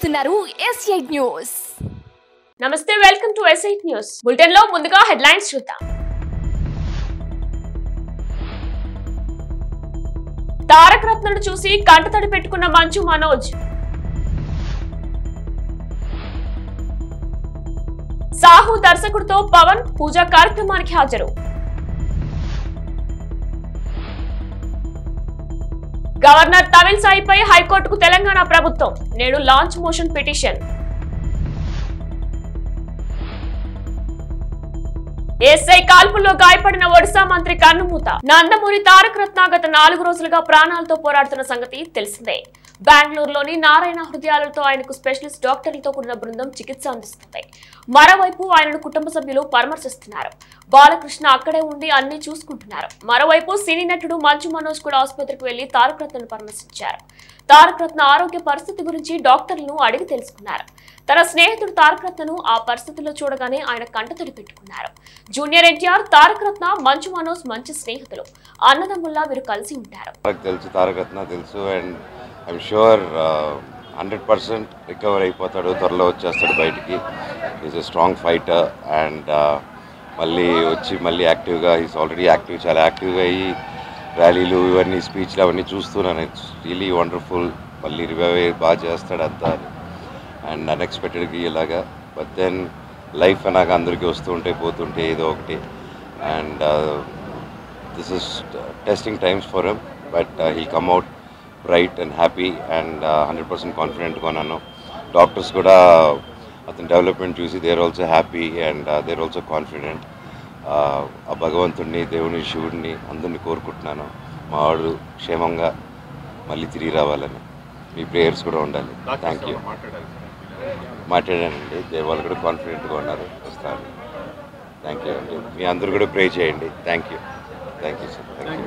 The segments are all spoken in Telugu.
చూస్తున్నారు ఎస్ ఎయిట్ న్యూస్ నమస్తే welcome to S eight news bulletin లో ముందుగా హెడ్లైన్స్ చూద్దాం తారక రత్నను చూసి కంటతడి పెట్టుకున్న మంచు మనోజ్ సాహు దర్శకుడితో పవన్ పూజా కార్యక్రమానికి హాజరు గవర్నర్ తమిళ్ సాయిపై హైకోర్టుకు తెలంగాణ ప్రభుత్వం నేడు లాంచ్ మోషన్ పిటిషన్ ఎస్ఐ కాల్పుల్లో గాయపడిన ఒడిశా మంత్రి కన్నుమూత నందమూరి తారక రత్న గత నాలుగు రోజులుగా ప్రాణాలతో పోరాడుతున్న సంగతి తెలిసిందే బెంగళూరులోని నారాయణ హృదయాలతో ఆయనకు స్పెషలిస్ట్ డాక్టర్లతో కూడిన బృందం చికిత్స అందిస్తుంది మరోవైపు ఆయనను కుటుంబ సభ్యులు పరామర్శిస్తున్నారు బాలకృష్ణ అక్కడే ఉండి అన్ని చూసుకుంటున్నారు మరోవైపు సినీ నటుడు మంచు మనోజ్ కూడా ఆసుపత్రికి వెళ్లి తారక రత్నను పరామర్శించారు తారక రత్న ఆరోగ్య పరిస్థితి గురించి డాక్టర్లను అడిగి తెలుసుకున్నారు తన స్నేహితుడు తారక రత్నను ఆ పరిస్థితిలో చూడగానే ఆయన కంటతడి పెట్టుకున్నారు జూనియర్ ఎన్టీఆర్ తారక రత్న మంచు మనోజ్ మంచి స్నేహితులు అన్నదమ్ముల్లా వీరు కలిసి ఉంటారు నాకు తెలుసు తారకరత్న తెలుసు and I'm sure hundred percent recover అయిపోతాడు త్వరలో వచ్చేస్తాడు బయటికి is a strong fighter and మళ్ళీ వచ్చి మళ్ళీ యాక్టివ్గా ఈజ్ ఆల్రెడీ యాక్టివ్ చాలా యాక్టివ్గా అయ్యి ర్యాలీలు ఇవన్నీ స్పీచ్లు అవన్నీ చూస్తున్నాను ఇట్స్ రియలీ వండర్ఫుల్ మళ్ళీ రివైవ్ బాగా చేస్తాడు అంతా అండ్ అన్ఎక్స్పెక్టెడ్గా ఇలాగా బట్ దెన్ లైఫ్ అన్నాక అందరికీ వస్తూ ఉంటే పోతుంటే ఏదో ఒకటి and this is testing times for him but he come out bright and happy and hundred percent కాన్ఫిడెంట్గా ఉన్నాను డాక్టర్స్ కూడా అతని డెవలప్మెంట్ చూసి they're also happy and they're also confident ఆ భగవంతుడిని దేవుని శివుడిని అందరినీ కోరుకుంటున్నాను మా వాడు క్షేమంగా మళ్ళీ తిరిగి రావాలని మీ ప్రేయర్స్ కూడా ఉండాలి థ్యాంక్ యూ మాట్లాడానండి దే వాళ్ళు కూడా కాన్ఫిడెంట్గా ఉన్నారు వస్తాను థ్యాంక్ యూ అండి మీ అందరూ కూడా ప్రే చేయండి thank you thank you sir thank you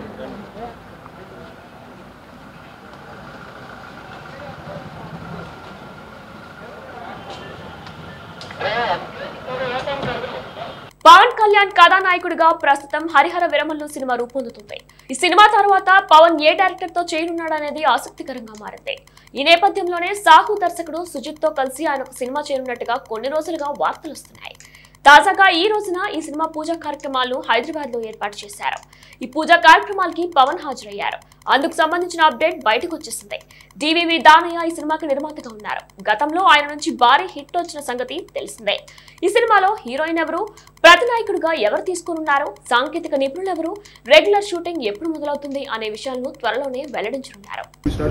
Pawan Kalyan కథానాయకుడిగా ప్రస్తుతం హరిహర విరమల్లు సినిమా రూపొందుతుంది ఈ సినిమా తర్వాత పవన్ ఏ డైరెక్టర్ తో చేయనున్నాడనేది ఆసక్తికరంగా మారింది ఈ నేపథ్యంలోనే సాహు దర్శకుడు సుజిత్ తో కలిసి ఆయన ఒక సినిమా చేయనున్నట్టుగా కొన్ని రోజులుగా వార్తలు వస్తున్నాయి తాజాగా ఈ రోజున ఈ సినిమా పూజా కార్యక్రమాలు హైదరాబాద్ లో ఏర్పాటు చేశారు ఈ పూజా కార్యక్రమాలకి పవన్ హాజరయ్యారు అందుకు సంబంధించిన అప్డేట్ బయటకు వచ్చేసింది డివివి దానయ్య ఈ సినిమాకి నిర్మాతగా ఉన్నారు గతంలో ఆయన నుంచి భారీ హిట్ వచ్చిన సంగతి తెలిసిందే ఈ సినిమాలో హీరోయిన్ ఎవరు ప్రతినాయకుడిగా ఎవరు తీసుకోనున్నారు సాంకేతిక నిపుణులు ఎవరు రెగ్యులర్ షూటింగ్ ఎప్పుడు మొదలవుతుంది అనే విషయాలను త్వరలోనే వెల్లడించనున్నారు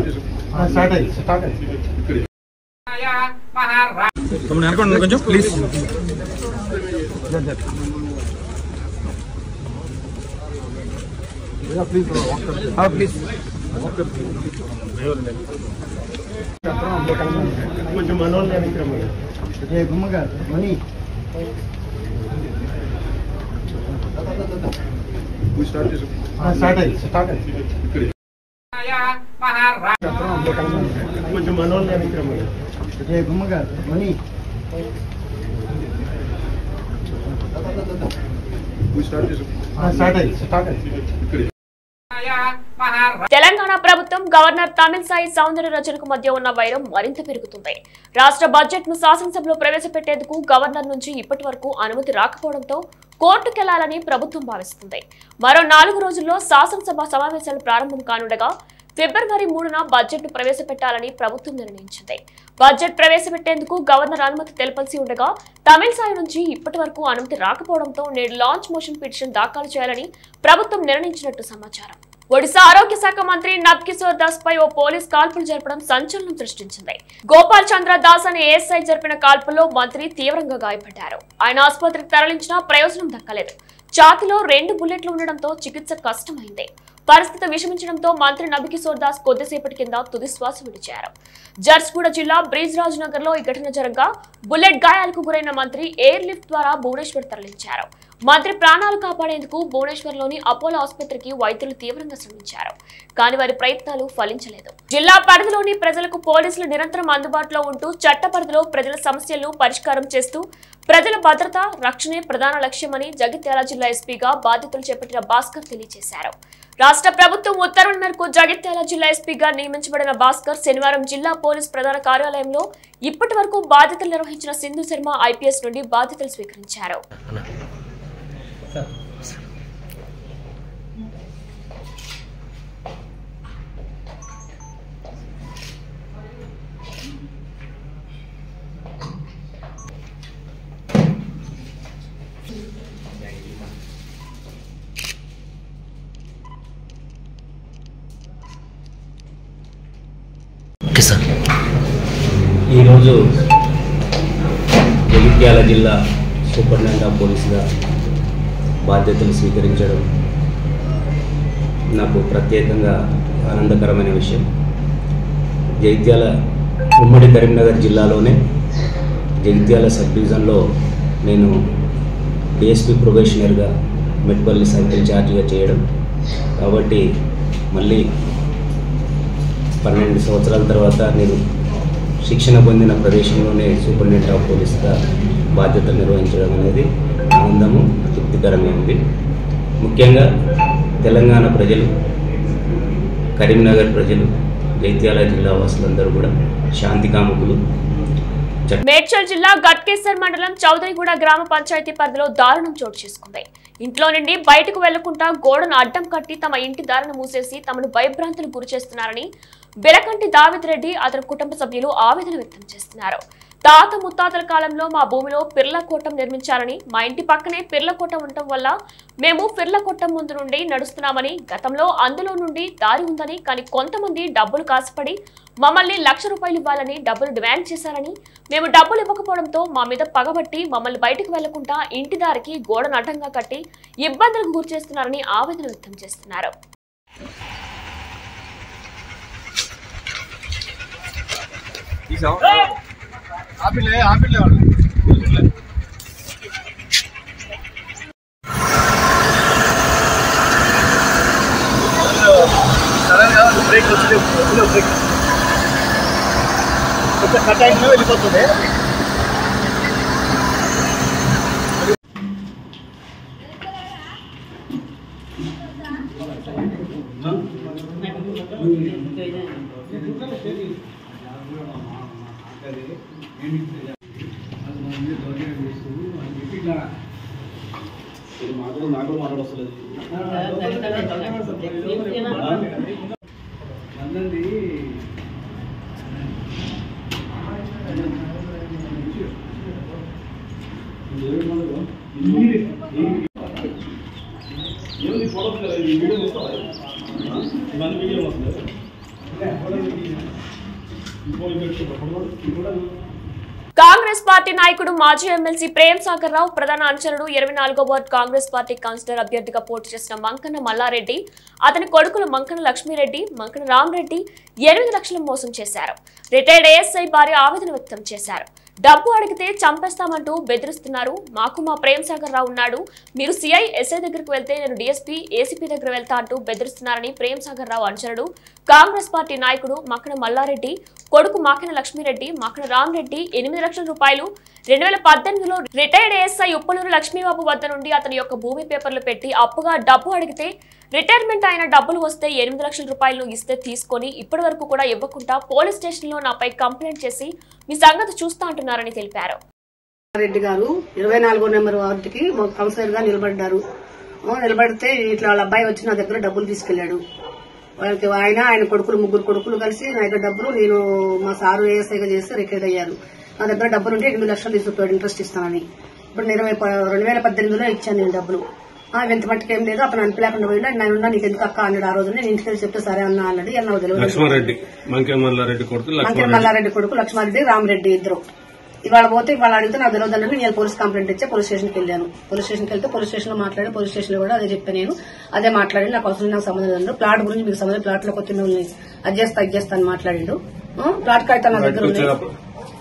తమ్ముడు అనుకోండి కొంచెం ప్లీజ్ ప్లీజ్ కొంచెం మనోళ్ళు వెనక్కి మనీ స్టార్ట్ అయ్యి స్టార్ట్ అయ్యి కొంచెం మనోళ్ళు వెనక్కి రమ్మని గుమ్మగా మనీ స్టార్ట్ అయ్యి స్టార్ట్ అయ్యి తెలంగాణ ప్రభుత్వం గవర్నర్ తమిళసాయి సౌందర్య రచనకు మధ్య ఉన్న వైరం మరింత పెరుగుతుంది రాష్ట్ర బడ్జెట్ ను శాసనసభలో ప్రవేశపెట్టేందుకు గవర్నర్ నుంచి ఇప్పటి వరకు అనుమతి రాకపోవడంతో కోర్టుకెళ్లాలని ప్రభుత్వం భావిస్తుంది మరో నాలుగు రోజుల్లో శాసనసభ సమావేశాలు ప్రారంభం కానుండగా ఫిబ్రవరి మూడున బడ్జెట్ ను ప్రవేశపెట్టాలని ప్రభుత్వం నిర్ణయించింది బడ్జెట్ ప్రవేశపెట్టేందుకు గవర్నర్ అనుమతి తెలపాల్సి ఉండగా తమిళసాయి నుంచి ఇప్పటి వరకు అనుమతి రాకపోవడంతో నేడు లాంచ్ మోషన్ పిటిషన్ దాఖలు చేయాలని ప్రభుత్వం నిర్ణయించినట్టు సమాచారం ఒడిశా ఆరోగ్య శాఖ మంత్రి నబ్కిశోర్ దాస్ పై ఓ పోలీస్ కాల్పులు జరపడం సంచలనం సృష్టించింది గోపాల్ చంద్ర దాస్ అనే ఏఎస్ఐ జరిపిన కాల్పుల్లో మంత్రి తీవ్రంగా గాయపడ్డారు ఆయన ఆసుపత్రికి తరలించినా ప్రయోజనం దక్కలేదు ఛాతిలో రెండు బుల్లెట్లు ఉండడంతో చికిత్స కష్టమైంది పరిస్థితి విషమించడంతో మంత్రి నబికిశోర్ దాస్ కొద్దిసేపటి కింద తుది శ్వాస విడిచారు జర్స్గూడ జిల్లా బ్రిజ్ రాజ్ నగర్ లో ఈ ఘటన జరగగా బుల్లెట్ గాయాలకు గురైన మంత్రి ఎయిర్ లిఫ్ట్ ద్వారా భువనేశ్వర్ తరలించారు మంత్రి ప్రాణాలు కాపాడేందుకు భువనేశ్వర్లోని అపోలో ఆసుపత్రికి వైద్యులు తీవ్రంగా శ్రమించారు కానీ వారి ప్రయత్నాలు ఫలించలేదు జిల్లా పరిధిలోని ప్రజలకు పోలీసులు నిరంతరం అందుబాటులో ఉంటూ చట్ట పరిధిలో ప్రజల సమస్యలను పరిష్కారం చేస్తూ ప్రజల భద్రత రక్షణే ప్రధాన లక్ష్యమని జగిత్యాల జిల్లా ఎస్పీగా బాధ్యతలు చేపట్టిన భాస్కర్ తెలియజేశారు రాష్ట్ర ప్రభుత్వం ఉత్తర్వుల మేరకు జగిత్యాల జిల్లా ఎస్పీగా నియమించబడిన భాస్కర్ శనివారం జిల్లా పోలీస్ ప్రధాన కార్యాలయంలో ఇప్పటి వరకు బాధ్యతలు నిర్వహించిన సింధు శర్మ ఐపీఎస్ నుండి బాధ్యతలు స్వీకరించారు ఓకే సార్ ఈరోజు జగిత్యాల జిల్లా సూపరింటెండెంట్ ఆఫ్ పోలీసుగా బాధ్యతలు స్వీకరించడం నాకు ప్రత్యేకంగా ఆనందకరమైన విషయం జగిత్యాల ఉమ్మడి కరీంనగర్ జిల్లాలోనే జగిత్యాల సబ్ డివిజన్లో నేను డిఎస్పి ప్రొబేషనర్గా మెట్పల్లి సర్కిల్ ఇన్ఛార్జిగా చేయడం కాబట్టి మళ్ళీ పన్నెండు సంవత్సరాల తర్వాత నేను శిక్షణ పొందిన ప్రదేశంలోనే సూపరింటెండెంట్ ఆఫ్ పోలీస్గా బాధ్యతలు నిర్వహించడం అనేది ఆనందము తృప్తికరంగా ఉంది ముఖ్యంగా తెలంగాణ ప్రజలు కరీంనగర్ ప్రజలు జైత్యాల జిల్లా వాసులందరూ కూడా శాంతి కాముకులు మేడ్చల్ జిల్లా గట్కేసర్ మండలం చౌదరిగూడ గ్రామ పంచాయతీ పరిధిలో దారుణం చోటు చేసుకుంది ఇంట్లో నుండి బయటకు వెళ్లకుండా గోడను అడ్డం కట్టి తమ ఇంటి దారిని మూసేసి తమను భయభ్రాంతులకు గురి చేస్తున్నారని బెలకంటి దావిద్ రెడ్డి అతని కుటుంబ సభ్యులు ఆవేదన వ్యక్తం చేస్తున్నారు తాత ముత్తాతల కాలంలో మా భూమిలో పిర్లకోటం నిర్మించారని మా ఇంటి పక్కనే పిర్లకోటం ఉండటం వల్ల మేము పిర్లకోటం ముందు నుండి నడుస్తున్నామని గతంలో అందులో నుండి దారి ఉందని కానీ కొంతమంది డబ్బులు కాసుపడి మమ్మల్ని లక్ష రూపాయలు ఇవ్వాలని డబ్బులు డిమాండ్ చేశారని మేము డబ్బులు ఇవ్వకపోవడంతో మా మీద పగబట్టి మమ్మల్ని బయటకు వెళ్లకుండా ఇంటి దారికి గోడను అడ్డంగా కట్టి ఇబ్బందులకు గురి చేస్తున్నారని ఆవేదన వ్యక్తం చేస్తున్నారు ఆపిలే ఆపిలే వాడు బ్రేక్ వచ్చింది బ్రేక్ కొంచెం కట్ అయినా వెళ్ళిపోతుంది కాంగ్రెస్ పార్టీ నాయకుడు మాజీ ఎమ్మెల్సీ ప్రేమ్ సాగర్ రావు ప్రధాన అనుచరుడు ఇరవై నాలుగో వార్డు కాంగ్రెస్ పార్టీ కౌన్సిలర్ అభ్యర్థిగా పోటీ చేసిన మంకన్న మల్లారెడ్డి అతని కొడుకులు మంకన లక్ష్మీరెడ్డి మంకన రామరెడ్డి ఎనిమిది లక్షలు మోసం చేశారు రిటైర్డ్ ఏఎస్ఐ భార్య ఆవేదన వ్యక్తం చేశారు డబ్బు అడిగితే చంపేస్తామంటూ బెదిరిస్తున్నారు మాకు మా ప్రేమ్ సాగర్ రావు ఉన్నాడు మీరు సిఐ ఎస్ఐ దగ్గరికి వెళ్తే నేను డిఎస్పీ ఏసీపీ దగ్గర వెళ్తా అంటూ బెదిరిస్తున్నారని ప్రేమ్ సాగర్ రావు అనుచరుడు కాంగ్రెస్ పార్టీ నాయకుడు మక్కన మల్లారెడ్డి కొడుకు మాకిన లక్ష్మీరెడ్డి మాకిన రామరెడ్డి ఎనిమిది లక్షల రూపాయలు రెండు వేల పద్దెనిమిదిలో రిటైర్డ్ ఏఎస్ఐ ఉప్పలూరు లక్ష్మీబాబు వద్ద నుండి అతని యొక్క భూమి పేపర్లు పెట్టి అప్పుగా డబ్బు అడిగితే రిటైర్మెంట్ అయిన డబ్బులు వస్తే ఎనిమిది లక్షల రూపాయలు ఇస్తే తీసుకొని ఇప్పటి వరకు కూడా ఇవ్వకుండా పోలీస్ స్టేషన్లో నాపై కంప్లైంట్ చేసి మీ సంగతి చూస్తా అంటున్నారని తెలిపారు రెడ్డి గారు ఇరవై నాలుగో నెంబర్ వార్డుకి కౌన్సిలర్ గా నిలబడ్డారు ఆ, నిలబడితే ఇట్లా వాళ్ళ అబ్బాయి వచ్చి నా దగ్గర డబ్బులు తీసుకెళ్లాడు వాళ్ళకి ఆయన ఆయన కొడుకులు ముగ్గురు కొడుకులు కలిసి నా దగ్గర డబ్బులు నేను మా సారు ఏఎస్ఐగా చేస్తే రిటైర్ అయ్యారు నా దగ్గర డబ్బులు ఉంటే ఎనిమిది లక్షలు తీసుకుపోయాడు ఇంట్రెస్ట్ ఇస్తానని ఇప్పుడు నేను ఇరవై ప- రెండు వేల పద్దెనిమిదిలో ఇచ్చాను నేను డబ్బులు ఆ, ఎంత మట్టుకు ఏం లేదు అప్పుడు నన్ను లేకుండా పోయినా నేను ఉన్నా నీకు ఎందుకు అక్క అన్నాడు ఆ రోజు నేను ఇంటికి వెళ్ళి చెప్తే సరే అన్నా అన్నాడు అన్న తెలియదు లక్ష్మారెడ్డి మంకే మల్లారెడ్డి కొడుకు మంకెల లక్ష్మారెడ్డి మల్లారెడ్డి కొడుకు లక్ష్మారెడ్డి రామరెడ్డి ఇద్దరు ఇవాళ పోతే ఇవాళ అడిగితే నాకు తెలియదు అన్నట్టు నేను పోలీస్ కంప్లైంట్ ఇచ్చే పోలీస్ స్టేషన్కి వెళ్ళాను పోలీస్ స్టేషన్కి వెళ్తే పోలీస్ స్టేషన్ లో మాట్లాడి పోలీస్ స్టేషన్ లో కూడా అదే చెప్పాను నేను అదే మాట్లాడి నాకు అవసరం నాకు సంబంధం లేదు ప్లాట్ గురించి మీకు సంబంధం ప్లాట్ లో కొత్త మిమ్మల్ని అది చేస్తా అది చేస్తా అని మాట్లాడిండు ఆ, ప్లాట్ కాగితాలు నా దగ్గర ఉన్నాయి వచ్చేటప్పుడు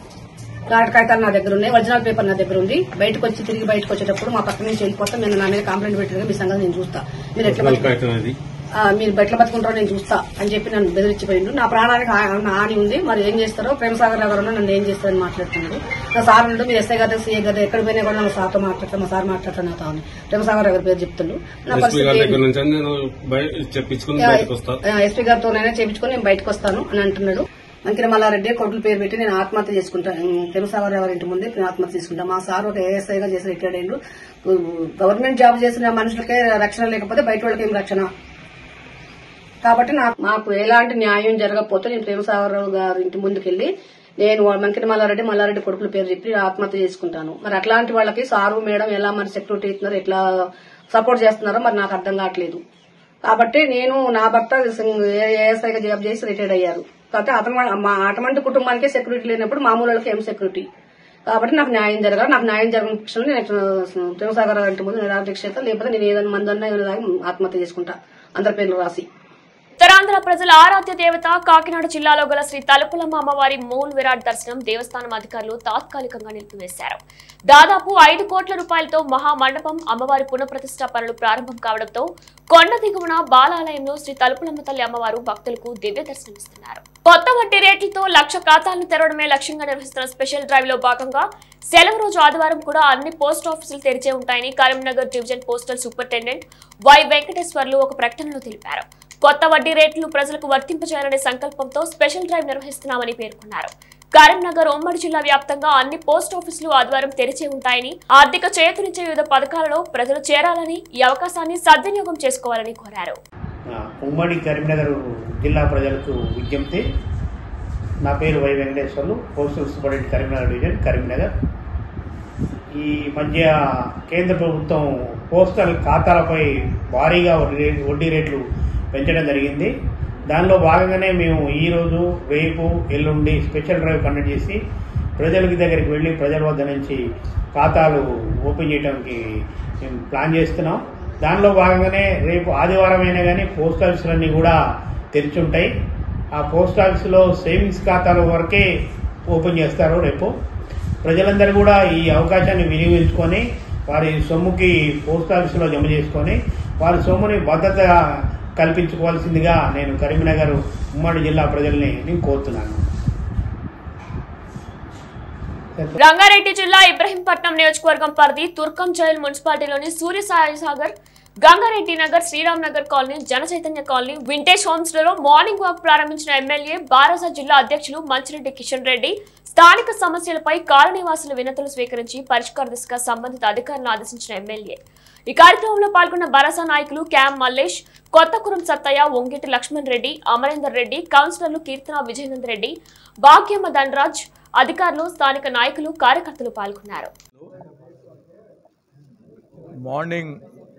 ప్లాట్ కాగితాలు నా దగ్గర ఉన్నాయి ఒరిజినల్ పేపర్ నా దగ్గర ఉంది బయటకు వచ్చి తిరిగి బయటకు వచ్చేటప్పుడు మా పక్క నుంచి వెళ్ళిపోతాం నేను నా మీద కంప్లైంట్ పెట్టిన మీ సంగతి నేను చూస్తా మీరు ఎట్లా ఒరిజినల్ కాగితం అది ఆ, మీరు బెట్ల బతుకుంటారో నేను చూస్తా అని చెప్పి నన్ను బెదిరించిపోయిండు నా ప్రాణానికి ఆ- హాని ఉంది మరి ఏం చేస్తారో ప్రేమసాగర్ గారు నన్ను ఏం చేస్తారని మాట్లాడుతున్నాడు నా సార్ నుండి మీరు ఎస్ఐ గారు సీఏ గారు ఎక్కడ పోయినా కూడా నా సార్తో మాట్లాడతాను మా సార్ మాట్లాడతాను నాతో అని ప్రేమసాగర్ గారి పేరు చెప్తుండు నా ఎస్పీ పరిస్థితి గారి ఏంటి? దగ్గర నుంచి నేను బయ- చెప్పించుకుని బయటకు వస్తా ఎస్పీ గారితోనైనా చేయించుకొని నేను బయటకు వస్తాను అని అంటున్నాడు మంకిన మల్లారెడ్డి కొడుకుల పేరు పెట్టి నేను ఆత్మహత్య చేసుకుంటాను తెలుసావర్ ఎవరి ఇంటి ముందే నేను ఆత్మహత్య చేసుకుంటా మా సార్ ఒక ఏఎస్ఐగా చేసి రిటైర్డ్ అయ్యిండు గవర్నమెంట్ జాబ్ చేసిన మనుషులకే రక్షణ లేకపోతే బయట వాళ్ళకి ఏం రక్షణ కాబట్టి నాకు మాకు ఎలాంటి న్యాయం జరగకపోతే నేను ప్రేమసాగరరావు గారి ఇంటి ముందుకెళ్లి నేను మంకిన మల్లారెడ్డి మల్లారెడ్డి కొడుకుల పేరు చెప్పి ఆత్మహత్య చేసుకుంటాను మరి అట్లాంటి వాళ్ళకి సారు మేడం ఎలా మరి సెక్యూరిటీ ఇస్తున్నారు ఎట్లా సపోర్ట్ చేస్తున్నారో మరి నాకు అర్థం కావట్లేదు కాబట్టి నేను నా భర్త ఏఎస్ఐగా జాబ్ చేసి రిటైర్డ్ అయ్యారు కాబట్టి అతను మా అటువంటి కుటుంబానికే సెక్యూరిటీ లేనప్పుడు మామూలు వాళ్ళకి ఏం సెక్యూరిటీ కాబట్టి నాకు న్యాయం జరగాలి నాకు న్యాయం జరగని పక్షంలో నేను ప్రేమసాగర్ ఇంటి ముందు నిరాదీక్ష చేస్తా లేకపోతే నేను ఏదైనా మందన్నా ఏదైనా తాగి ఆత్మహత్య చేసుకుంటా అందరి పేర్లు రాసి ఉత్తరాంధ్ర ప్రజల ఆరాధ్య దేవత కాకినాడ జిల్లాలో గల శ్రీ తలుపులమ్మ అమ్మవారి మూల్ విరాట్ దర్శనం దేవస్థానం అధికారులు తాత్కాలికంగా నిలిపివేశారు దాదాపు ఐదు కోట్ల రూపాయలతో మహా మండపం అమ్మవారి పునఃప్రతిష్ఠ పనులు ప్రారంభం కావడంతో కొండ దిగువన బాలాలయంలో శ్రీ తలుపులమ్మ తల్లి అమ్మవారు భక్తులకు దివ్య దర్శనమిస్తున్నారు కొత్త వడ్డీ రేట్లతో లక్ష ఖాతాలను తెరవడమే లక్ష్యంగా నిర్వహిస్తున్న స్పెషల్ డ్రైవ్ లో భాగంగా సెలవు రోజు ఆదివారం కూడా అన్ని పోస్ట్ ఆఫీసులు తెరిచే ఉంటాయని Karimnagar division postal superintendent Y Venkateswarlu ఒక ప్రకటనలో తెలిపారు కొత్త వడ్డీ రేట్లు ప్రజలకు వర్తింపజేయాలనే సంకల్పంతో స్పెషల్ డ్రైవ్ నిర్వహిస్తున్నామని పేర్కొన్నారు కరీంనగర్ ఉమ్మడి జిల్లా వ్యాప్తంగా అన్ని పోస్ట్ ఆఫీసులు ఆదివారం తెరిచే ఉంటాయని ఆర్థిక చేతునిచ్చే వివిధ పథకాలలో ప్రజలు చేరాలని ఈ అవకాశాన్ని సద్వినియోగం చేసుకోవాలని కోరారు ఆ, ఉమ్మడి కరీంనగర్ జిల్లా ప్రజలకు విజ్ఞప్తి నా పేరు Y Venkateswarlu postal superintendent Karimnagar division Karimnagar ఈ మధ్య కేంద్ర ప్రభుత్వం పోస్టల్ ఖాతాలపై భారీగా వడ్డీ రే- వడ్డీ రేట్లు పెంచడం జరిగింది దానిలో భాగంగానే మేము ఈరోజు రేపు ఎల్లుండి స్పెషల్ డ్రైవ్ కండక్ట్ చేసి ప్రజలకి దగ్గరికి వెళ్ళి ప్రజల వద్ద నుంచి ఖాతాలు ఓపెన్ చేయడానికి మేము ప్లాన్ చేస్తున్నాం దానిలో భాగంగానే రేపు ఆదివారం అయినా కానీ పోస్ట్ ఆఫీసులన్నీ కూడా తెరిచి ఉంటాయి ఆ పోస్ట్ ఆఫీసులో సేవింగ్స్ ఖాతాల వరకే ఓపెన్ చేస్తారు రేపు ప్రజలందరూ కూడా ఈ అవకాశాన్ని వినియోగించుకొని వారి సొమ్ముకి పోస్ట్ ఆఫీసులో జమ చేసుకొని వారి సొమ్ముని భద్రత కల్పించుకోవాల్సిందిగా నేను కరీంనగర్ ఉమ్మడి జిల్లా ప్రజల్ని నేను కోరుతున్నాను రంగారెడ్డి జిల్లా ఇబ్రహీంపట్నం నియోజకవర్గం పరిధి తుర్కం జైల్ మున్సిపాలిటీలోని Surya Sai Sagar Gangareddy Nagar Sriram Nagar colony Janachaitanya colony vintage homes లలో మార్నింగ్ వాక్ ప్రారంభించిన ఎమ్మెల్యే బారాసా జిల్లా అధ్యక్షులు మంచిరెడ్డి కిషన్ రెడ్డి స్థానిక సమస్యలపై కాలనీవాసుల వినతులు స్వీకరించి పరిష్కార దిశగా సంబంధిత అధికారులను ఆదేశించిన ఎమ్మెల్యే ఈ కార్యక్రమంలో పాల్గొన్న భరోసా నాయకులు క్యామ్ మల్లేష్ కొత్తకురం సత్తయ్య ఒంగిటి లక్ష్మణ్ రెడ్డి అమరేందర్ రెడ్డి కౌన్సిలర్లు కీర్తన విజయనంద్ రెడ్డి భాగ్యమ్మ ధనరాజ్ అధికారులు స్థానిక నాయకులు కార్యకర్తలు పాల్గొన్నారు మార్నింగ్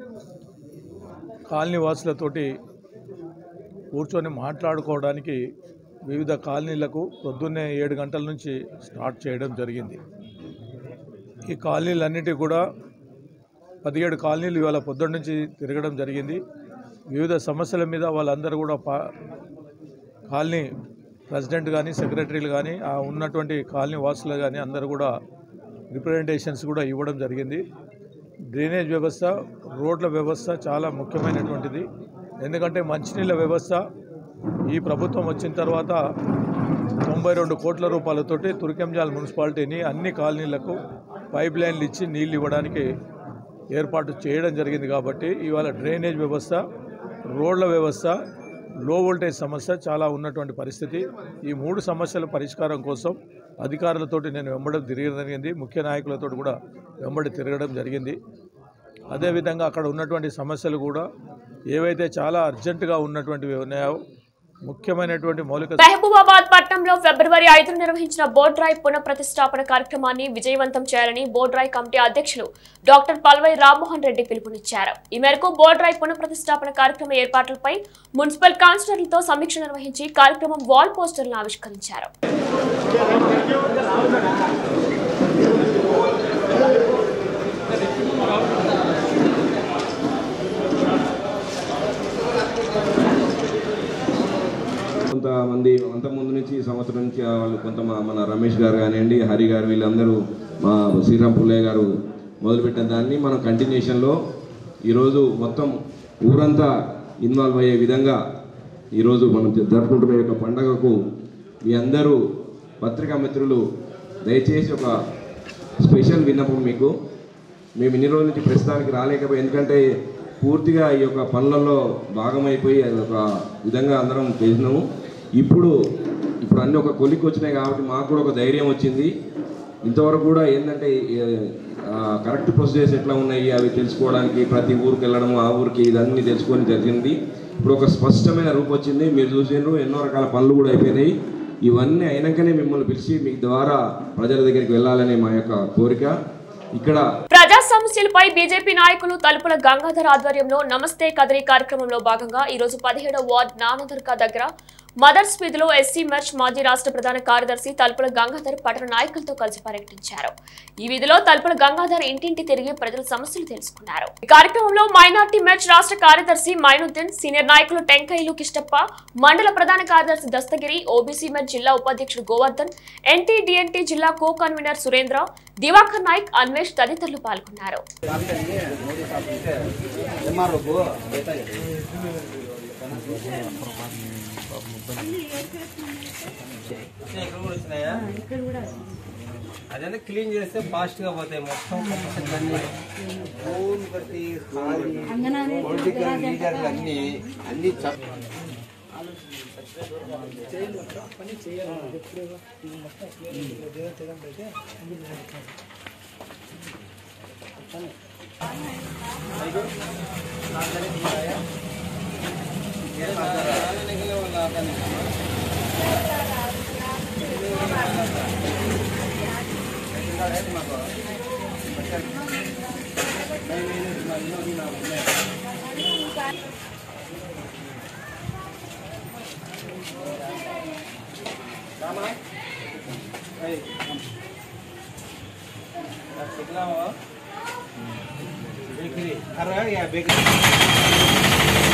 కాలనీ వాసులతోటి కూర్చొని మాట్లాడుకోవడానికి వివిధ కాలనీలకు పొద్దున్నే ఏడు గంటల నుంచి స్టార్ట్ చేయడం జరిగింది ఈ కాలనీలన్నిటి కూడా పదిహేడు కాలనీలు ఇవాళ పొద్దున్న నుంచి తిరగడం జరిగింది వివిధ సమస్యల మీద వాళ్ళందరూ కూడా పా కాలనీ ప్రెసిడెంట్ కానీ సెక్రటరీలు కానీ ఆ ఉన్నటువంటి కాలనీ వాసులు కానీ అందరూ కూడా రిప్రజెంటేషన్స్ కూడా ఇవ్వడం జరిగింది డ్రైనేజ్ వ్యవస్థ రోడ్ల వ్యవస్థ చాలా ముఖ్యమైనటువంటిది ఎందుకంటే మంచినీళ్ళ వ్యవస్థ ఈ ప్రభుత్వం వచ్చిన తర్వాత తొంభై రెండు కోట్ల రూపాయలతోటి తురికెంజాల్ మున్సిపాలిటీని అన్ని కాలనీలకు పైప్ లైన్లు ఇచ్చి నీళ్ళు ఇవ్వడానికి ఏర్పాటు చేయడం జరిగింది కాబట్టి ఇవాళ డ్రైనేజ్ వ్యవస్థ రోడ్ల వ్యవస్థ లో వోల్టేజ్ సమస్య చాలా ఉన్నటువంటి పరిస్థితి ఈ మూడు సమస్యల పరిష్కారం కోసం అధికారులతోటి నేను వెంబడం తిరగడం జరిగింది ముఖ్య నాయకులతో కూడా వెంబడి తిరగడం జరిగింది అదేవిధంగా అక్కడ ఉన్నటువంటి సమస్యలు కూడా ఏవైతే చాలా అర్జెంటుగా ఉన్నటువంటివి ఉన్నాయో ముఖ్యమైనటువంటి మౌలిక మహబూబాబాద్ పట్టణంలో ఫిబ్రవరి ఐదున నిర్వహించిన బోర్డ్ డ్రైవ్ పునఃప్రతిష్టాపన కార్యక్రమాన్ని విజయవంతం చేయాలని బోర్డ్ డ్రైవ్ కమిటీ అధ్యక్షులు డాక్టర్ పల్వై రామ్మోహన్ రెడ్డి పిలుపునిచ్చారు ఈ మేరకు బోర్డ్ డ్రైవ్ పునఃప్రతిష్టాపన కార్యక్రమ ఏర్పాట్లపై మున్సిపల్ కౌన్సిలర్లతో సమీక్ష నిర్వహించి కార్యక్రమం వాల్ పోస్టర్లను ఆవిష్కరించారు కొంతమంది అంతకుముందు నుంచి ఈ సంవత్సరం నుంచి వాళ్ళు కొంత మా- మన రమేష్ గారు కానివ్వండి హరి గారు వీళ్ళందరూ మా శ్రీరామ్ పుల్లయ్య గారు మొదలుపెట్టిన దాన్ని మనం కంటిన్యూషన్లో ఈరోజు మొత్తం ఊరంతా ఇన్వాల్వ్ అయ్యే విధంగా ఈరోజు మనం జరుపుకుంటున్న ఈ యొక్క పండగకు మీ అందరూ పత్రికా మిత్రులు దయచేసి ఒక స్పెషల్ విన్నపం మీకు మేము ఇన్ని రోజుల నుంచి ప్రస్తుతానికి రాలేకపోయి ఎందుకంటే పూర్తిగా ఈ యొక్క పనులలో భాగమైపోయి అది ఒక విధంగా అందరం చేసినాము ఇప్పుడు ఇప్పుడు అన్ని ఒక కొలిక్కి వచ్చినాయి కాబట్టి మాకు కూడా ఒక ధైర్యం వచ్చింది ఇంతవరకు కూడా ఏంటంటే కరెక్ట్ ప్రొసీజర్స్ ఎట్లా ఉన్నాయి అవి తెలుసుకోవడానికి ప్రతి ఊరికి వెళ్ళడం ఆ ఊరికి ఇదన్నీ తెలుసుకొని జరిగింది ఇప్పుడు ఒక స్పష్టమైన రూపు వచ్చింది మీరు చూసిండ్రు ఎన్నో రకాల పనులు కూడా అయిపోయినాయి ఇవన్నీ అయినాకనే మిమ్మల్ని పిలిచి మీ ద్వారా ప్రజల దగ్గరికి వెళ్ళాలనే మా యొక్క కోరిక ఇక్కడ ప్రజా సమస్యలపై బీజేపీ నాయకులు తలుపుల గంగాధర్ ఆధ్వర్యంలో నమస్తే కదరి కార్యక్రమంలో భాగంగా ఈ రోజు పదిహేడవ వార్డ్ నానదర్గా దగ్గర మదర్స్ వీధిలో ఎస్సీ మెర్చ్ మాజీ రాష్ట్ర ప్రధాన కార్యదర్శి తలుపుల గంగాధర్ పట్టణ నాయకులతో కలిసి పర్యటించారు ఈ వీధిలో తలుపుల గంగాధర్ ఇంటింటి తిరిగి ప్రజల సమస్యలు తెలుసుకున్నారు ఈ కార్యక్రమంలో మైనార్టీ మెర్చ్ రాష్ట్ర కార్యదర్శి మైనుద్దీన్ సీనియర్ నాయకులు టెంకైలు కిష్టప్ప మండల ప్రధాన కార్యదర్శి దస్తగిరి ఓబీసీ మెర్చ్ జిల్లా ఉపాధ్యక్షుడు గోవర్ధన్ ఎన్టీ డిఎన్టీ జిల్లా కో కన్వీనర్ సురేంద్ర దివాకర్ నాయక్ అన్వేష్ తదితరులు పాల్గొన్నారు అదే క్లీన్ చేస్తే ఫాస్ట్ గా పోతాయి మొత్తం అన్ని ఫోన్ ప్రతి పొలిటికల్ లీడర్లు అన్ని అన్ని చ- बेकरी अरे या बेकरी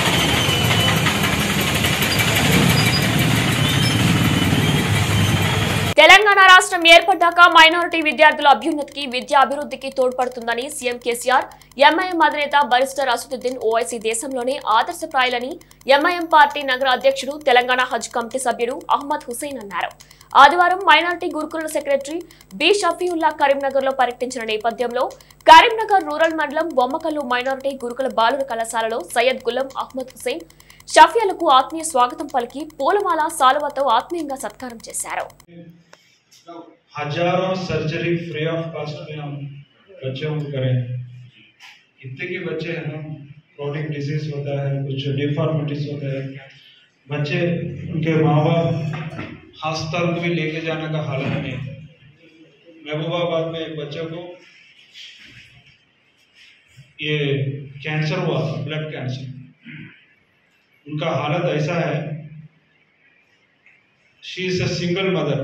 తెలంగాణ రాష్ట్రం ఏర్పడ్డాక మైనారిటీ విద్యార్థుల అభ్యున్నతికి విద్యా అభివృద్ధికి తోడ్పడుతుందని సీఎం కేసీఆర్ ఎంఐఎం అధినేత బరిస్టర్ అసదుద్దీన్ ఓవైసీ దేశంలోనే ఆదర్శప్రాయులని ఎంఐఎం పార్టీ నగర అధ్యక్షుడు తెలంగాణ హజ్ కమిటీ సభ్యుడు అహ్మద్ హుసేన్ అన్నారు ఆదివారం మైనారిటీ గురుకుల సెక్రటరీ బి షఫీవుల్లా కరీంనగర్ లో పర్యటించిన నేపథ్యంలో కరీంనగర్ రూరల్ మండలం బొమ్మకల్లు మైనారిటీ గురుకుల బాలుర కళాశాలలో సయ్యద్ గులం అహ్మద్ హుసేన్ షఫియాలకు ఆత్మీయ స్వాగతం పలికి పూలమాల సాలువతో ఆత్మీయంగా సత్కారం చేశారు हजारों सर्जरी फ्री ऑफ कॉस्ट में हम बच्चों को करें कितने के बच्चे हैं ना क्रोनिक डिजीज होता है कुछ डिफॉर्मिटीज होता है बच्चे उनके माँ बाप अस्पताल को भी लेके जाने का हालत नहीं है महबूबाबाद में एक बच्चे को ये कैंसर हुआ ब्लड कैंसर उनका हालत ऐसा है she is a single mother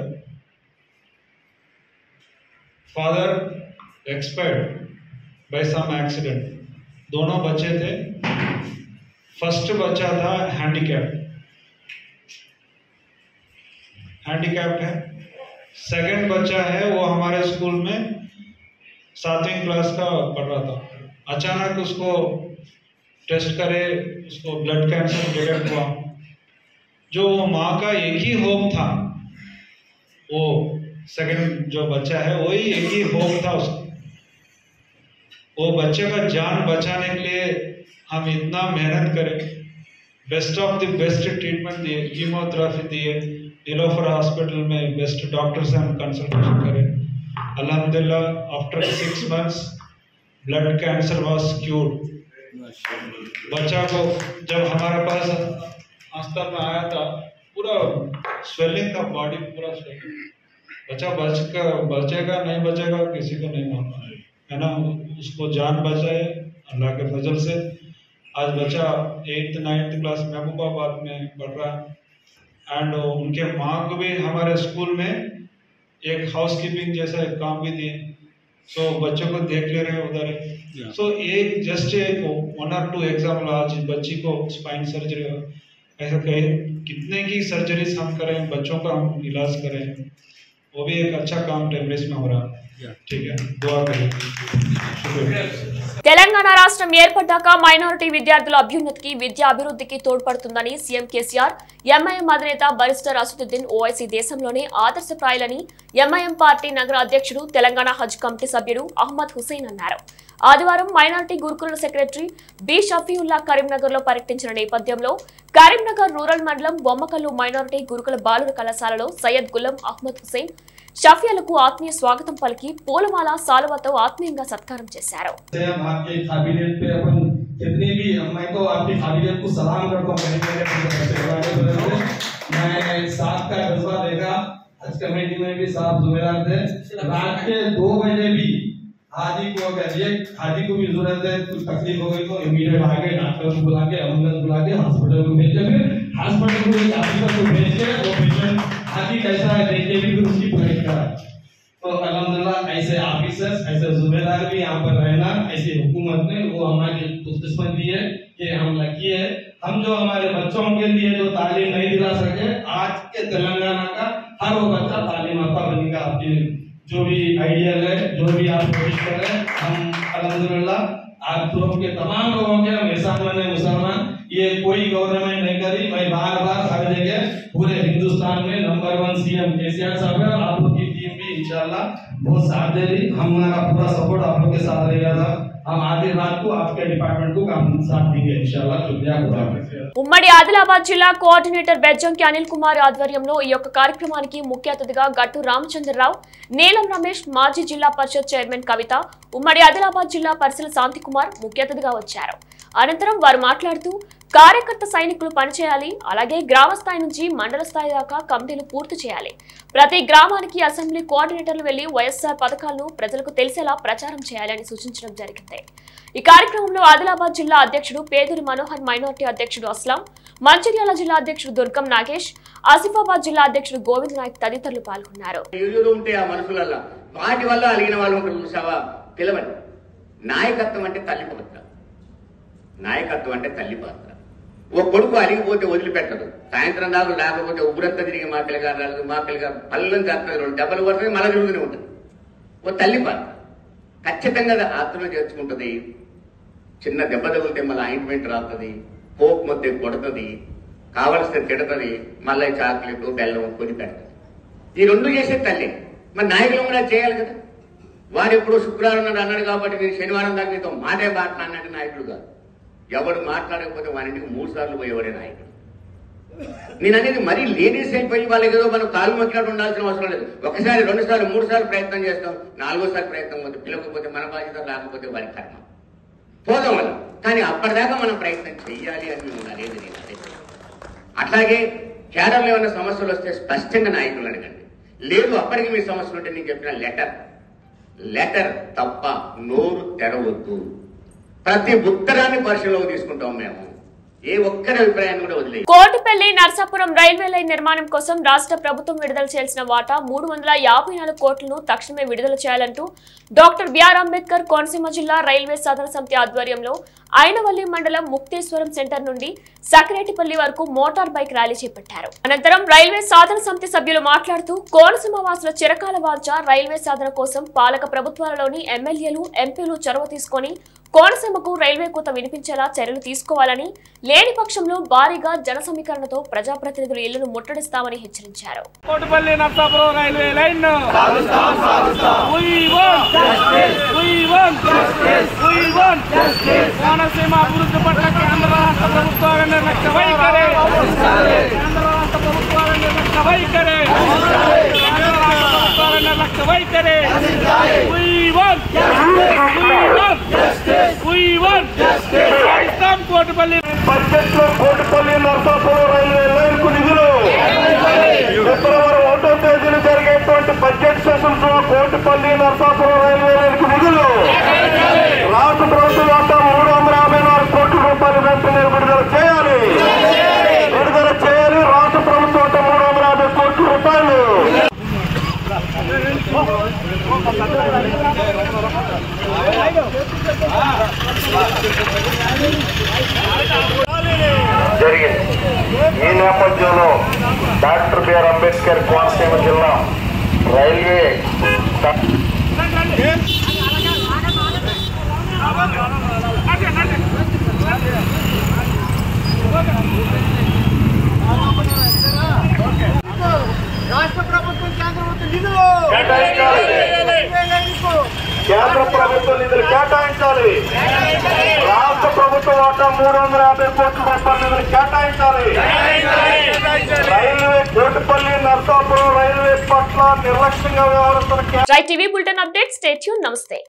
father expired by some accident दोनों बच्चे थे फर्स्ट बच्चा था हैंडीकैप हैंडीकैप्ड है सेकंड बच्चा है वो हमारे स्कूल में सातवीं क्लास का पढ़ रहा था अचानक उसको टेस्ट करे उसको ब्लड कैंसर डिटेक्ट हुआ जो वो माँ का एक ही होप था वो सेकंड जो बच्चा है वही एक ही होप था उसका वो बच्चे का जान बचाने के लिए हम इतना मेहनत करें best of the best treatment दिए कीमोथेरापी दिए नीलोफर हॉस्पिटल में बेस्ट डॉक्टर से हम कंसल्टेशन करें अल्हम्दुलिल्लाह after six months blood cancer was cured बच्चा को जब हमारे पास अस्पताल में आया था पूरा स्वेलिंग था बॉडी पूरा स्वेलिंग बच्चा बच का बचेगा नहीं बचेगा किसी को नहीं मालूम है ना उसको जान बचाए अल्लाह के फजल से आज बच्चा एट्थ नाइन्थ क्लास महबूबाबाद में पढ़ रहा है एंड उनके माँ को भी हमारे स्कूल में एक हाउस कीपिंग जैसा एक काम भी दिए सो बच्चों को देख ले रहे हैं उधर सो एक जस्ट एक वन और टू एग्जाम्पल आज बच्ची को स्पाइन सर्जरी ऐसा कहे कितने की सर्जरीज हम करें बच्चों का हम इलाज करें वो भी एक अच्छा काम टेम्परेस में हो रहा है ठीक है दुआ करें शुक्रिया తెలంగాణ తెలంగాణ రాష్ట్రం ఏర్పడ్డాక మైనారిటీ విద్యార్థుల అభ్యున్నతికి విద్యా అభివృద్ధికి తోడ్పడుతుందని సీఎం కేసీఆర్ ఎంఐఎం అధినేత బరిస్టర్ అసదుద్దీన్ ఓవైసీ దేశంలోనే ఆదర్శప్రాయులని ఎంఐఎం పార్టీ నగర అధ్యక్షుడు తెలంగాణ హజ్ కమిటీ సభ్యుడు అహ్మద్ హుసేన్ అన్నారు ఆదివారం మైనారిటీ గురుకుల సెక్రటరీ బి షఫీవుల్లా కరీంనగర్ లో పర్యటించిన నేపథ్యంలో కరీంనగర్ రూరల్ మండలం బొమ్మకల్లు మైనారిటీ గురుకుల బాలుర కళాశాలలో సయ్యద్ గులం అహ్మద్ హుసేన్ షఫియాలకు ఆత్మీయ స్వాగతం పలికి పూలమాల సాలువతో ఆత్మీయంగా సత్కారం చేశారు से हम आपके काबिलियत पे अपन कितनी भी मैं तो आपकी काबिलियत को सलाम करता हूँ कहीं मेरे अपने बच्चे वाले बच्चे। मैं साथ का जज्बा देखा आज कमेटी में भी साहब जुम्मेदार थे रात के दो बजे भी हाजी को अगर ये हाजी को भी जरूरत है कुछ तकलीफ हो गई तो इमीडिएट आके डॉक्टर को बुला के एम्बुलेंस बुला के हॉस्पिटल को भेज के फिर हॉस्पिटल को एक ऑफिसर को भेज के वो पेशेंट हाजी कैसा है देख के भी फिर उसकी पढ़ाई करा तो अल्हम्दुलिल्लाह ऐसे ऑफिसर्स ऐसे जुम्मेदार भी यहाँ पर रहना ऐसी हुकूमत ने वो हमारी खुशकिस्मती है कि हम लकी है हम जो हमारे बच्चों के लिए जो तालीम नहीं दिला सके आज के तेलंगाना का हर वो बच्चा तालीम याफ्ता बनेगा आपकी जो भी आइडियल है जो भी आप कोशिश कर रहे हैं हम अल्हम्दुलिल्लाह आप लोगों के तमाम लोगों के हम एहसान बने मुसलमान ये कोई गवर्नमेंट नहीं करी मैं बार बार हर जगह पूरे हिंदुस्तान में नंबर वन सीएम केसीआर साहब है और आप लोग की टीम भी इंशाल्लाह बहुत साथ दे रही हमारा पूरा सपोर्ट आप लोग के साथ रहेगा था हम आधी रात को आपके डिपार्टमेंट को हम साथ देंगे इंशाल्लाह शुक्रिया खुदा हाफिज़। ఉమ్మడి ఆదిలాబాద్ జిల్లా కోఆర్డినేటర్ బెజ్జంకి అనిల్ కుమార్ ఆధ్వర్యంలో ఈ యొక్క కార్యక్రమానికి ముఖ్య అతిథిగా గట్టు రామచంద్రరావు నీలం రమేష్ మాజీ జిల్లా పరిషత్ చైర్మన్ కవిత ఉమ్మడి ఆదిలాబాద్ జిల్లా పరిశీల శాంతికుమార్ ముఖ్య అతిథిగా వచ్చారు అనంతరం వారు మాట్లాడుతూ కార్యకర్త సైనికులు పనిచేయాలి అలాగే గ్రామ స్థాయి నుంచి మండల స్థాయి దాకా కమిటీలు పూర్తి చేయాలి ప్రతి గ్రామానికి అసెంబ్లీ కోఆర్డినేటర్లు వెళ్లి వైఎస్ఆర్ పథకాలను ప్రజలకు తెలిసేలా ప్రచారం చేయాలని సూచించడం జరిగింది ఈ కార్యక్రమంలో ఆదిలాబాద్ జిల్లా అధ్యక్షుడు పేదూరి మనోహర్ మైనార్టీ అధ్యక్షుడు అస్లాం మంచిర్యాల జిల్లా అధ్యక్షుడు దుర్గం నాగేష్ ఆసిఫాబాద్ జిల్లా అధ్యక్షుడు గోవింద్ నాయక్ తదితరులు పాల్గొన్నారు ఎదురు ఉంటే ఆ మనసులల్లా వాటి వల్ల అలిగిన వాళ్ళు ఉంటారు చూసావా పిలవండి నాయకత్వం అంటే తల్లి పాత్ర నాయకత్వం అంటే తల్లి పాత్ర ఓ కొడుకు అలిగిపోతే వదిలిపెట్టదు సాయంత్రం దాకా లేకపోతే ఉగ్రంతా తిరిగి మా పిల్లగారు రాలేదు మా పిల్లగారు పల్లెం చేస్తుంది రెండు దెబ్బలు పడుతుంది మళ్ళీ తిరుగుతూనే ఉంటుంది ఓ తల్లి పాత్ర ఖచ్చితంగా అది ఆత్మలో చేర్చుకుంటుంది చిన్న దెబ్బ తగిలితే మళ్ళీ ఆయింట్మెంట్ రాస్తుంది కోపం వస్తే కొడుతుంది కావలసిన తిడుతుంది మళ్ళీ చాక్లెట్ బెల్లం కొని పెడుతుంది ఈ రెండు చేసే తల్లి మరి నాయకులు కూడా చేయాలి కదా వాడు ఎప్పుడో శుక్రవారం నాడు అన్నాడు కాబట్టి నేను శనివారం దాకా మీతో మాటే మాట్లాడినట్టు నాయకుడు కాదు ఎవడు మాట్లాడకపోతే వారింటికి మూడు సార్లు పోయేవాడే నాయకుడు నేను అనేది మరీ లేడీస్ అయిపోయి వాళ్ళకి ఏదో మనం కాలు మొక్కినట్టు ఉండాల్సిన అవసరం లేదు ఒకసారి రెండు సార్లు మూడు సార్లు ప్రయత్నం చేస్తాం నాలుగోసారి ప్రయత్నం పోతే పిలవకపోతే మన బాధ్యత లేకపోతే వారి కర్మ పోదాం మనం కానీ అప్పటిదాకా మనం ప్రయత్నం చెయ్యాలి అని మేము అనేది నేను అదే అట్లాగే కేడర్లో ఏమైనా సమస్యలు వస్తే స్పష్టంగా నాయకులు అడగండి లేదు అప్పటికి మీ సమస్యలు ఉంటే నేను చెప్పిన లెటర్ లెటర్ తప్ప నోరు తెరవద్దు ప్రతి ఉత్తరాన్ని పరిశీలనలోకి తీసుకుంటాం మేము ఏ ఒక్కరి అభిప్రాయాన్ని కూడా వదిలేదు కోటిపల్లి నర్సాపురం రైల్వే లైన్ నిర్మాణం కోసం రాష్ట్ర ప్రభుత్వం విడుదల చేయాల్సిన వాటా మూడు వందల యాభై నాలుగు కోట్లను తక్షణమే విడుదల చేయాలంటూ డాక్టర్ బిఆర్ అంబేద్కర్ కోనసీమ జిల్లా రైల్వే సాధన సమితి ఆధ్వర్యంలో ఐనవల్లి మండలం ముక్తేశ్వరం సెంటర్ నుండి సకరేటిపల్లి వరకు మోటార్ బైక్ ర్యాలీ చేపట్టారు అనంతరం రైల్వే సాధన సమితి సభ్యులు మాట్లాడుతూ కోనసీమ వాసుల చిరకాల వాంఛ రైల్వే సాధన కోసం పాలక ప్రభుత్వాలలోని ఎమ్మెల్యేలు ఎంపీలు చొరవ తీసుకొని కోనసీమకు రైల్వే కోత వినిపించేలా చర్యలు తీసుకోవాలని లేని పక్షంలో భారీగా జన సమీకరణతో ప్రజాప్రతినిధులు ఇళ్లను ముట్టడిస్తామని హెచ్చరించారు కోటిపల్లి నర్సాపురం రైల్వే లైన్ కోనసీమ అభివృద్ధి పట్ల కేంద్ర రాష్ట్ర ప్రభుత్వాల నిర్లక్ష్య వైఖరి కేంద్ర రాష్ట్ర ప్రభుత్వాల నిర్లక్ష్య వైఖరి కేంద్ర రాష్ట్ర ప్రభుత్వాల నిర్లక్ష్య వైఖరి We want We want We want Pakistan Kotipalli budget లో కోటిపల్లి నర్సాపురం రైల్వే లైన్ కు నిధులు ఫిబ్రవరి ఒకటో తేదీన జరిగేటువంటి బడ్జెట్ సెషన్స్ లో కోటిపల్లి నర్సాపురం రైల్వే లైన్ కు నిధులు రాష్ట్ర ప్రభుత్వం వద్ద మూడు వందల యాభై నాలుగు కోట్ల రూపాయలు వెంటనే విడుదల చేయాలి విడుదల చేయాలి రాష్ట్ర ప్రభుత్వం వద్ద మూడు వందల యాభై కోట్ల రూపాయలు జరిగింది ఈ నేపథ్యంలో డాక్టర్ బిఆర్ అంబేద్కర్ కోనసీమ జిల్లా రైల్వే నోట మూడు వందల యాభై కోట్ల రూపాయల నిధులు కేటాయించాలి రైల్వే కోటిపల్లి నర్సాపురం రైల్వే పట్ల నిర్లక్ష్యంగా వ్యవహరిస్తున్న right TV bulletin update stay tuned నమస్తే